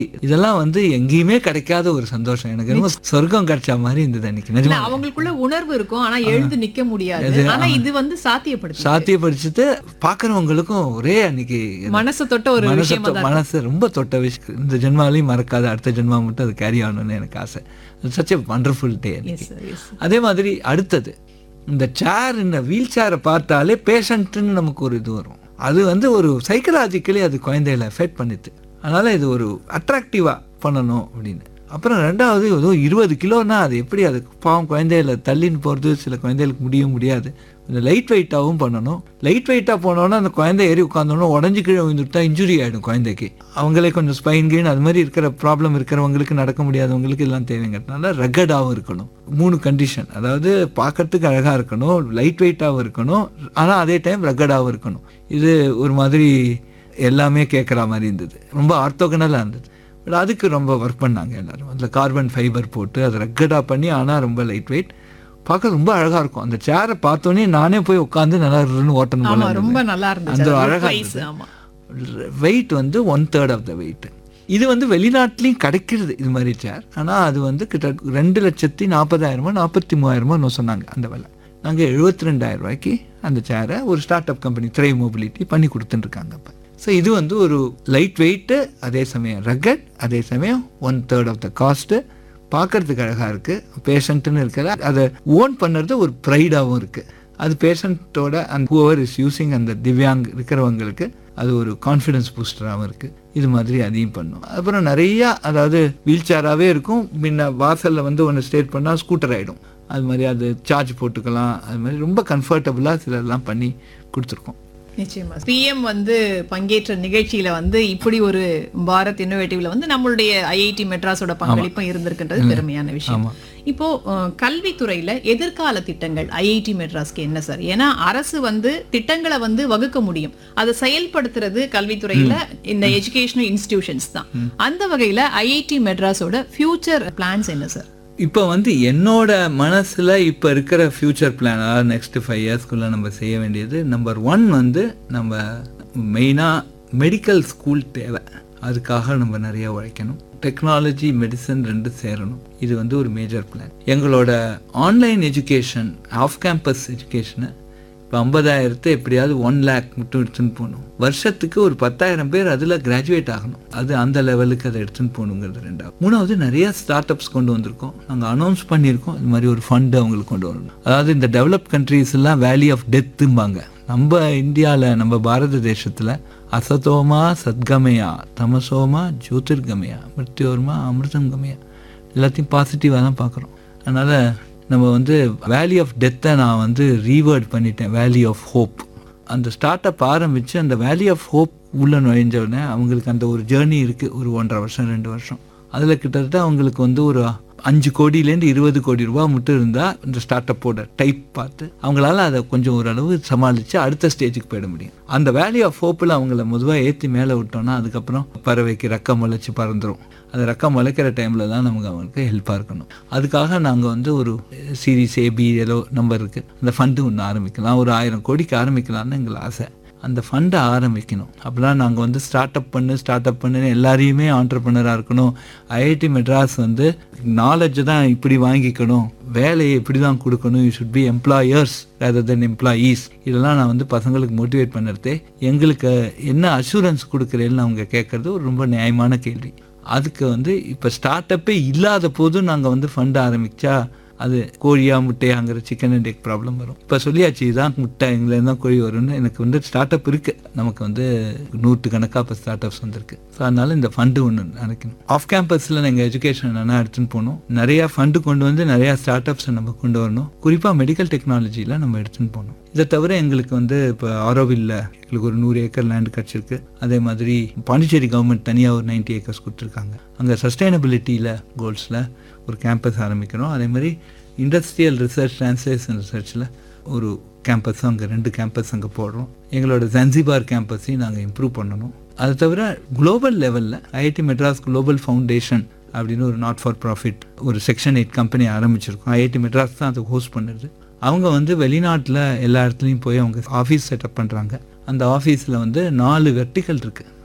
இதெல்லாம் வந்து எங்கேயுமே கிடைக்காத ஒரு சந்தோஷம் எனக்கு ரொம்ப சொர்க்கம் கிடைச்ச மாதிரி இருந்தது அன்னைக்கு இல்ல நிஜமா அவங்களுக்குள்ள உணர்வு இருக்கும் ஆனா எழுந்து நிக்க முடியாது ஆனா இது வந்து சாத்தியப்படுத்து சாத்தியப்படுத்திட்டு பாக்குறவங்களுக்கும் ஒரே அன்னைக்கு மனசு தொட்ட ஒரு மனசு விஷயமா தொ- மனசு ரொம்ப தொட்ட விஷயம் இந்த ஜென்மாலையும் மறக்காத அடுத்த ஜென்மா மட்டும் அது கேரி ஆகணும்னு எனக்கு ஆசை such a wonderful day yes sir yes அதே மாதிரி அடுத்தது இந்த சேர் இந்த வீல் சேரை பார்த்தாலே பேஷண்ட்டுன்னு நமக்கு ஒரு இது வரும் அது வந்து ஒரு சைக்கலாஜிக்கலி அது குழந்தைகளை எஃபெக்ட் பண்ணுது அதனால இது ஒரு அட்ராக்டிவாக பண்ணணும் அப்படின்னு அப்புறம் ரெண்டாவது ஏதோ இருபது கிலோனா அது எப்படி அது பாவம் குழந்தைகளை தள்ளின்னு போகிறது சில குழந்தைகளுக்கு முடியும் முடியாது கொஞ்சம் லைட் வெயிட்டாகவும் பண்ணணும் லைட் வெயிட்டாக போனோன்னா அந்த குழந்தை ஏறி உட்காந்தோன்னா உடஞ்சி கீழே விழுந்துட்டா இன்ஜுரி ஆகிடும் குழந்தைக்கு அவங்களே கொஞ்சம் ஸ்பைன் கீன் அது மாதிரி இருக்கிற ப்ராப்ளம் இருக்கிறவங்களுக்கு நடக்க முடியாதவங்களுக்கு எல்லாம் தேவைங்கிறதுனால ரகடாகவும் இருக்கணும் மூணு கண்டிஷன் அதாவது பார்க்கறதுக்கு அழகாக இருக்கணும் லைட் வெயிட்டாகவும் இருக்கணும் ஆனால் அதே டைம் ரகடாகவும் இருக்கணும் இது ஒரு மாதிரி எல்லாமே கேட்குற மாதிரி இருந்தது ரொம்ப ஆர்த்தோகனலாக இருந்தது பட் அதுக்கு ரொம்ப ஒர்க் பண்ணாங்க எல்லாரும் அதில் கார்பன் ஃபைபர் போட்டு அதை ரக்கடாக பண்ணி ஆனால் ரொம்ப லைட் வெயிட் பார்க்க ரொம்ப அழகாக இருக்கும் அந்த சேரை பார்த்தோன்னே நானே போய் உட்காந்து நல்லா இருன்னு ஓட்டணும் போல ஆமா இருந்தது. ரொம்ப நல்லா இருந்துச்சு அந்த அது அழகா price, இருந்தது. ஆமா வெயிட் வந்து one third of the weight இது வந்து வெளிநாட்டிலையும் கிடைக்கிறது இது மாதிரி சேர் ஆனால் அது வந்து கிட்ட ரெண்டு லட்சத்தி நாற்பதாயிரமோ நாற்பத்தி மூவாயிரமோ இன்னும் சொன்னாங்க அந்த விலை நாங்கள் எழுபத்தி ரெண்டாயிரம் ரூபாய்க்கு அந்த சேரை ஒரு ஸ்டார்ட் அப் கம்பெனி த்ரை மொபிலிட்டி பண்ணி கொடுத்துட்டுருக்காங்க இப்போ ஸோ இது வந்து ஒரு லைட் வெயிட்டு அதே சமயம் ரகட் அதே சமயம் one third of the cost பார்க்கறதுக்கு அழகாக இருக்குது பேஷண்ட்டுன்னு இருக்கிற அதை ஓன் பண்ணுறது ஒரு ப்ரைடாகவும் இருக்குது அது பேஷண்ட்டோட அந்த ஹூவர் இஸ் யூசிங் அந்த திவ்யாங் இருக்கிறவங்களுக்கு அது ஒரு கான்ஃபிடன்ஸ் பூஸ்டராகவும் இருக்குது இது மாதிரி அதையும் பண்ணும் அப்புறம் நிறையா அதாவது வீல் சேராகவே இருக்கும் முன்ன வாசலில் வந்து ஒன்று ஸ்டேட் பண்ணால் ஸ்கூட்டர் ஆகிடும் அது மாதிரி அது சார்ஜ் போட்டுக்கலாம் அது மாதிரி ரொம்ப கம்ஃபர்டபுளாக சிலர்லாம் பண்ணி கொடுத்துருக்கோம் நிச்சயமா பிஎம் வந்து பங்கேற்ற நிகழ்ச்சியில வந்து இப்படி ஒரு பாரத் இன்னோவேட்டிவ்ல வந்து நம்மளுடைய ஐஐடி மெட்ராஸோட பங்களிப்பும் இருந்திருக்கின்றது பெருமையான விஷயம் ஆமா. இப்போ அஹ், கல்வித்துறையில எதிர்கால திட்டங்கள் ஐஐடி மெட்ராஸ்க்கு என்ன சார் ஏன்னா அரசு வந்து திட்டங்களை வந்து வகுக்க முடியும் அதை செயல்படுத்துறது கல்வித்துறையில இந்த எஜுகேஷனல் இன்ஸ்டிடியூஷன்ஸ் தான் அந்த வகையில ஐஐடி மெட்ராஸோட ஃபியூச்சர் பிளான்ஸ் என்ன சார் இப்போ வந்து என்னோட மனசில் இப்போ இருக்கிற ஃப்யூச்சர் பிளான் அதாவது நெக்ஸ்ட் ஃபைவ் இயர்ஸ்க்குள்ளே நம்ம செய்ய வேண்டியது நம்பர் ஒன் வந்து நம்ம மெயினாக மெடிக்கல் ஸ்கூல் தேவை அதுக்காக நம்ம நிறைய உழைக்கணும் டெக்னாலஜி மெடிசன் ரெண்டு சேரணும் இது வந்து ஒரு மேஜர் பிளான் எங்களோட ஆன்லைன் எஜுகேஷன் ஆஃப் கேம்பஸ் எஜுகேஷனை இப்போ ஐம்பதாயிரத்தை எப்படியாவது ஒன் லேக் மட்டும் எடுத்துன்னு போகணும் வருஷத்துக்கு ஒரு பத்தாயிரம் பேர் அதில் கிராஜுவேட் ஆகணும் அது அந்த லெவலுக்கு அதை எடுத்துன்னு போகணுங்கிறது ரெண்டாவது மூணாவது நிறைய ஸ்டார்ட் அப்ஸ் கொண்டு வந்திருக்கோம் நாங்கள் அனௌன்ஸ் பண்ணியிருக்கோம் இது மாதிரி ஒரு ஃபண்டு அவங்களுக்கு கொண்டு வரணும் அதாவது இந்த டெவலப் கண்ட்ரீஸ் எல்லாம் வேலி ஆஃப் டெத்தும்பாங்க நம்ம இந்தியாவில் நம்ம பாரத தேசத்தில் அசதோமா சத்கமயா தமசோமா ஜோதிர்கமயா மிருத்யோர்மா அமிர்தம் கமயா எல்லாத்தையும் பாசிட்டிவாக தான் பார்க்குறோம் அதனால் நம்ம வந்து வேலி ஆஃப் டெத்தை நான் வந்து ரீவேர்ட் பண்ணிட்டேன் வேலி ஆஃப் ஹோப் அந்த ஸ்டார்ட் அப் ஆரம்பித்து அந்த வேலி ஆஃப் ஹோப் உள்ளே நுழைஞ்ச உடனே அவங்களுக்கு அந்த ஒரு ஜேர்னி இருக்குது ஒரு ஒன்றரை வருஷம் ரெண்டு வருஷம் அதில் கிட்டத்தட்ட அவங்களுக்கு வந்து ஒரு அஞ்சு கோடியிலேருந்து இருபது கோடி ரூபா மட்டும் இருந்தால் இந்த ஸ்டார்ட் அப்போட டைப் பார்த்து அவங்களால அதை கொஞ்சம் ஓரளவு சமாளித்து அடுத்த ஸ்டேஜுக்கு போயிட முடியும் அந்த வேலி ஆஃப் ஹோப்பில் அவங்கள பொதுவாக ஏற்றி மேலே விட்டோம்னா அதுக்கப்புறம் பறவைக்கு ரெக்கம் முளைச்சி பறந்துடும் அது ரெக்கம் முளைக்கிற டைமில் தான் நமக்கு அவங்களுக்கு ஹெல்ப்பாக இருக்கணும் அதுக்காக நாங்கள் வந்து ஒரு சீரிஸ் ஏபி ஏதோ நம்பர் இருக்குது அந்த ஃபண்டு ஒன்று ஆரம்பிக்கலாம் ஒரு ஆயிரம் கோடிக்கு ஆரம்பிக்கலாம்னு எங்களுக்கு ஆசை அந்த ஃபண்டை ஆரம்பிக்கணும் அப்போலாம் நாங்கள் வந்து ஸ்டார்ட் அப் பண்ணு ஸ்டார்ட் அப் பண்ணுன்னு எல்லாரையுமே ஆண்டர்பனராக இருக்கணும் ஐஐடி மெட்ராஸ் வந்து நாலேஜை தான் இப்படி வாங்கிக்கணும் வேலையை இப்படி தான் கொடுக்கணும் you should be employers rather than employees இதெல்லாம் நான் வந்து பசங்களுக்கு மோட்டிவேட் பண்ணுறதே எங்களுக்கு என்ன அஷூரன்ஸ் கொடுக்குறேன்னு அவங்க கேட்குறது ஒரு ரொம்ப நியாயமான கேள்வி அதுக்கு வந்து இப்போ ஸ்டார்ட் அப்பே இல்லாத போதும் நாங்கள் வந்து ஃபண்ட் ஆரம்பித்தா அது கோழியா முட்டையாங்கிற சிக்கன் அண்ட் எக் ப்ராப்ளம் வரும் இப்போ சொல்லியாச்சு இதுதான் முட்டை எங்களை தான் கோழி வரும்னு எனக்கு வந்து ஸ்டார்ட் அப் இருக்கு நமக்கு வந்து நூற்று கணக்காக இப்போ ஸ்டார்ட் அப்ஸ் வந்திருக்கு ஸோ அதனால இந்த ஃபண்டு ஒன்று நினைக்கணும் ஆஃப் கேம்பஸில் எங்கள் எஜுகேஷன் என்னென்ன எடுத்துன்னு போகணும் நிறையா ஃபண்டு கொண்டு வந்து நிறையா ஸ்டார்ட் அப்ஸை நம்ம கொண்டு வரணும் குறிப்பாக மெடிக்கல் டெக்னாலஜியில் நம்ம எடுத்துன்னு போகணும் இதை தவிர எங்களுக்கு வந்து இப்போ ஆரோவில்ல எங்களுக்கு ஒரு நூறு ஏக்கர் லேண்ட் கிடச்சிருக்கு அதே மாதிரி பாண்டிச்சேரி கவர்மெண்ட் தனியாக ஒரு நைன்டி ஏக்கர்ஸ் கொடுத்துருக்காங்க அங்கே சஸ்டைனபிலிட்டியில் கோல்ஸில் ஒரு கேம்பஸ் ஆரம்பிக்கணும் அதே மாதிரி இண்டஸ்ட்ரியல் ரிசர்ச் ட்ரான்ஸ்லேஷன் ரிசர்ச்சில் ஒரு கேம்பஸும் அங்கே ரெண்டு கேம்பஸ் அங்கே போடுறோம் எங்களோட ஜன்சிபார் கேம்பஸையும் நாங்கள் இம்ப்ரூவ் பண்ணணும் அதை தவிர குளோபல் லெவலில் ஐஐடி மெட்ராஸ் குளோபல் ஃபவுண்டேஷன் அப்படின்னு ஒரு நாட் ஃபார் ப்ராஃபிட் ஒரு செக்ஷன் எயிட் கம்பெனி ஆரம்பிச்சிருக்கோம் ஐஐடி மெட்ராஸ் தான் அதை ஹோஸ்ட் பண்ணுறது அவங்க வந்து வெளிநாட்டில் எல்லா இடத்துலையும் போய் அவங்க ஆஃபீஸ் செட்டப் பண்ணுறாங்க அந்த ஆஃபீஸில் வந்து நாலு வெர்டிக்கல் இருக்குது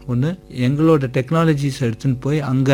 ஒன்று எங்களோட டெக்னாலஜிஸ் எடுத்துன்னு போய் அங்கே